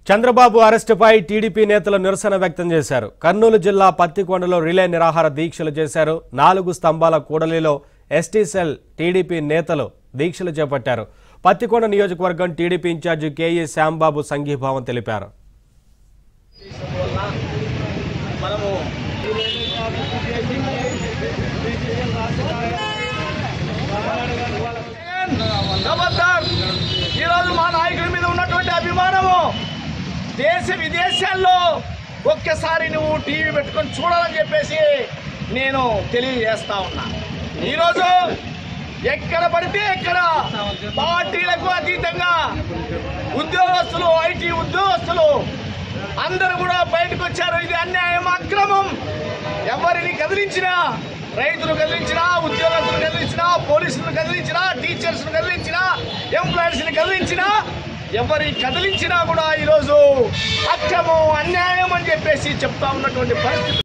Chandrababu అరెస్టుపై TDP నేతలు నిరసన వ్యక్తం చేశారు కర్నూలు జిల్లా పత్తికొండలో రిలే నిరాహార దీక్షలు చేశారు నాలుగు స్తంభాల కూడలిలో ఎస్టీ సెల్ టీడీపీ నేతలు దీక్షలు చేపట్టారు పత్తికొండ నియోజకవర్గం టీడీపీ ఇన్ఛార్జి కేఈ శ్యాంబాబు సంఘీభావం తెలిపారు మనము ఖబర్దార్ ఈరోజు మా నాయకుడి మీద ఉన్నటువంటి అభిమానము దేశ విదేశాల్లో ఒక్కసారి నువ్వు టీవీ పెట్టుకొని చూడాలని చెప్పేసి నేను తెలియజేస్తా ఉన్నా ఈరోజు ఎక్కడ పడితే ఎక్కడ పార్టీలకు అతీతంగా ఉద్యోగస్తులు ఐటీ ఉద్యోగస్తులు అందరూ కూడా బయటకు వచ్చారు ఇది అన్యాయం అక్రమం ఎవరిని కదిలించినా రైతులు కదిలించినా ఉద్యోగస్తులు కదిలించినా పోలీసులు కదిలించినా టీచర్స్ను కదిలించినా ఎంప్లాయీస్ని కదిలించినా ఎవరి కదిలించినా కూడా ఈరోజు అక్రమం అన్యాయం అని చెప్పేసి చెప్తా ఉన్నటువంటి పరిస్థితి